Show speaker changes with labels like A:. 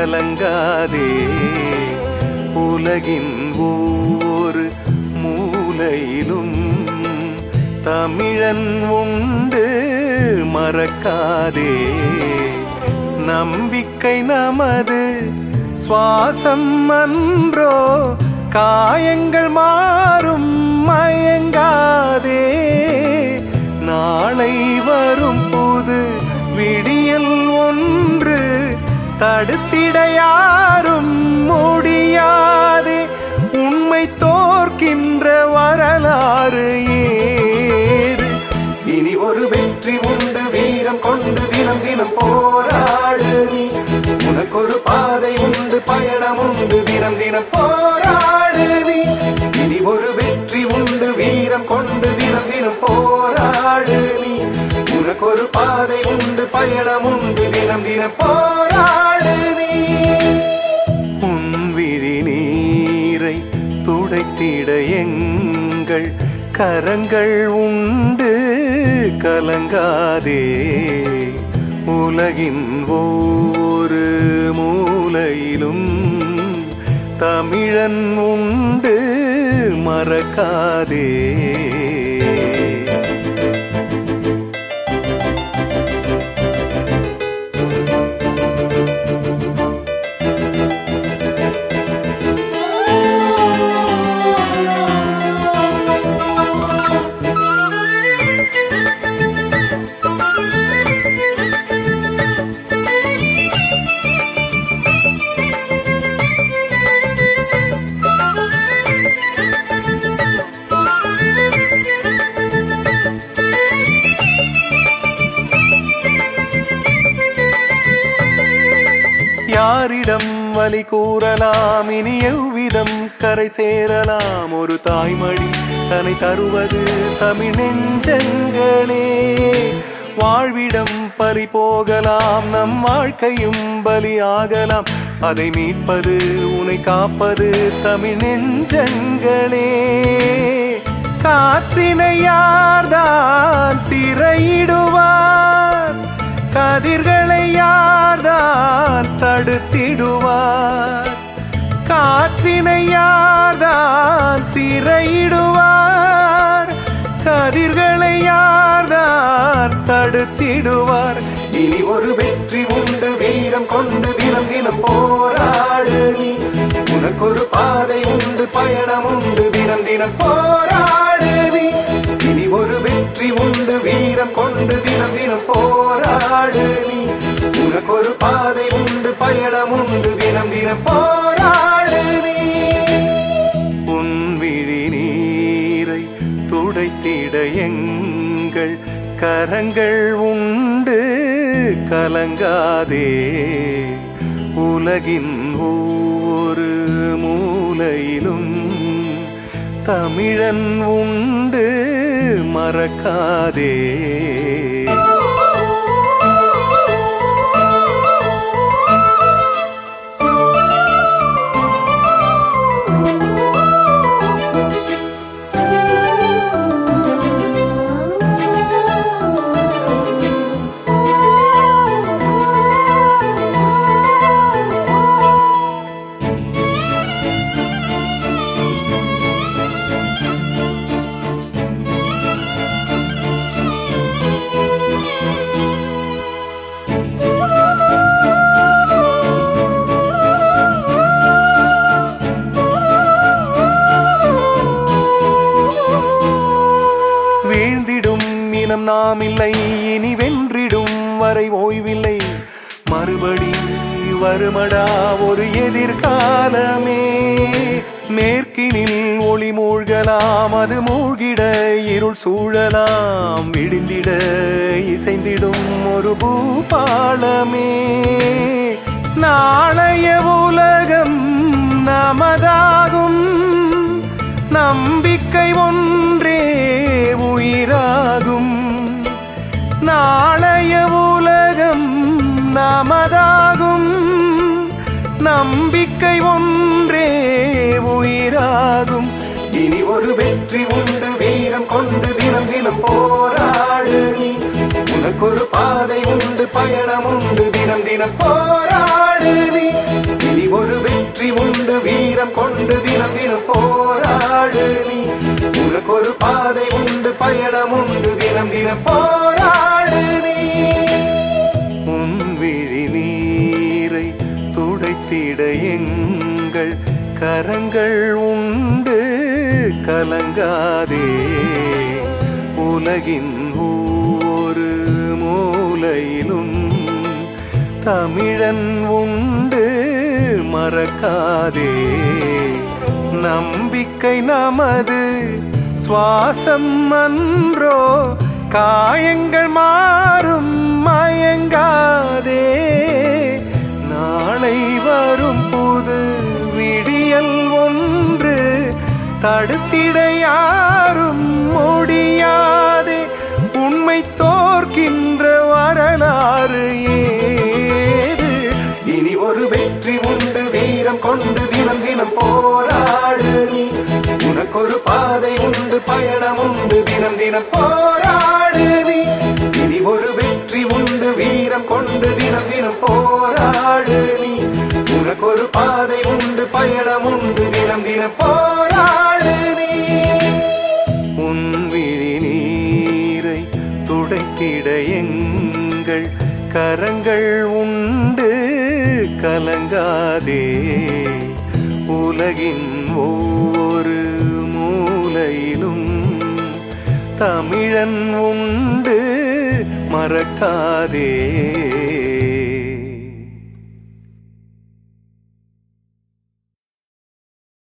A: கலங்காதே உலகின் ஒவ்வொரு மூலையிலும் தமிழன் உண்டு மறக்காதே நம்பிக்கை நமது சுவாசம் அன்றோ காயங்கள் மாறும் மயங்காதே நாளை வரும் புது விடியல் ஒன்று தடுத்திட யாரும் முடியாதே உண்மை தோற்கின்ற வரலாறு ஏறு இனி ஒரு வெற்றி உண்டு வீரம் கொண்டு தினம் தினம் போராடு நீ உனக்கு ஒரு பாதை உண்டு பயணம் உண்டு தினம் தினம் போராடு நீ இனி ஒரு வெற்றி உண்டு வீரம் கொண்டு தினம் தினம் போராடு நீ உனக்கு ஒரு பாதை உண்டு பயணம் உண்டு தினம் தினம் போராடு நீ உன் விழி நீரை துடைத்திட எங்கள் கரங்கள் உண்டு கலங்காதே உலகின் ஒவ்வொரு மூலையிலும் தமிழன் உண்டு மறக்காதே யாரிடம் வலி கூறலாம் இனி எவ்விதம் கரை சேரலாம் ஒரு தாய்மொழி தன்னை தருவது தமிழ் நெஞ்சங்களே வாழ்விடம் பறி போகலாம் நம் வாழ்க்கையும் பலியாகலாம் அதை மீட்பது உனை காப்பது தமிழ் நெஞ்சங்களே காற்றினை யார்தான் சிறையிடுவார் கதிர்களை யார்தான் தடுத்திடுவார் காற்றினை யார்தான் சிறையிடுவார் கதிர்களை யார்தான் தடுத்திடுவார் இனி ஒரு வெற்றி உண்டு வீரம் கொண்டு தினம் தினம் போராடு நீ உனக்கு ஒரு பாதை உண்டு பயணம் உண்டு தினம் தினம் போராடு நீ இனி ஒரு வெற்றி உண்டு வீரம் கொண்டு தினம் தினம் போராடு நீ உனக்கு ஒரு பாதை உண்டு பயணம் உண்டு தினம் தினம் போராடு நீ உன் விழி நீரை துடைத்திட எங்கள் கரங்கள் உண்டு கலங்காதே உலகின் ஒவ்வொரு மூலையிலும் தமிழன் உண்டு மறக்காதே வீழ்ந்திடும் இனம் நாம் இல்லை இனி வென்றிடும் வரை ஓய்வில்லை மறுபடி வருமடா ஒரு எதிர்காலமே மேற்கினில் ஒளி மூழ்கலாம் அது மூழ்கிட இருள் சூழலாம் விடிந்திட இசைந்திடும் ஒரு பூபாலமே நாளைய உலகம் நமதாகும் நம்பிக்கை ஒன்றே உயிராகும் நாளைய உலகம் நமதாகும் நம்பிக்கை ஒன்றே உயிராகும் இனி ஒரு வெற்றி உண்டு வீரம் கொண்டு தினம் தினம் போராடு நீ உனக்கு ஒரு பாதை உண்டு பயணம் உண்டு தினம் தினம் போராடு நீ தினம் தினம் போராடு நீ உனக்கு ஒரு பாதை உண்டு பயணம் உண்டு தினம் தினம் போராடு நீ உன் விழி நீரை துடைத்திட எங்கள் கரங்கள் உண்டு கலங்காதே உலகின் ஒவ்வொரு மூலையிலும் தமிழன் உண்டு மறக்காதே நம்பிக்கை நமது சுவாசம் அன்றோ காயங்கள் மாறும் மயங்காதே நாளை வரும் புது விடியல் ஒன்று தடுத்திட யாரும் முடியாதே உண்மை தோற்கின்ற வரலாறு ஏது இனி ஒரு வெற்றி உண்டு வீரம் கொண்டு தினம் தினம் போராடு நீ உனக்கு ஒரு பாதை உண்டு பயணம் உண்டு தினம் தினம் போராடு நீ இனி ஒரு வெற்றி உண்டு வீரம் கொண்டு தினம் தினம் போராடு நீ உனக்கு ஒரு பாதை உண்டு பயணம் உண்டு தினம் தினம் போராடு நீ உன் விழி நீரை துடைத்திட எங்கள் கரங்கள் உண்டு கலங்காதே உலகின் ஒவ்வொரு மூலையிலும் தமிழன் உண்டு மறக்காதே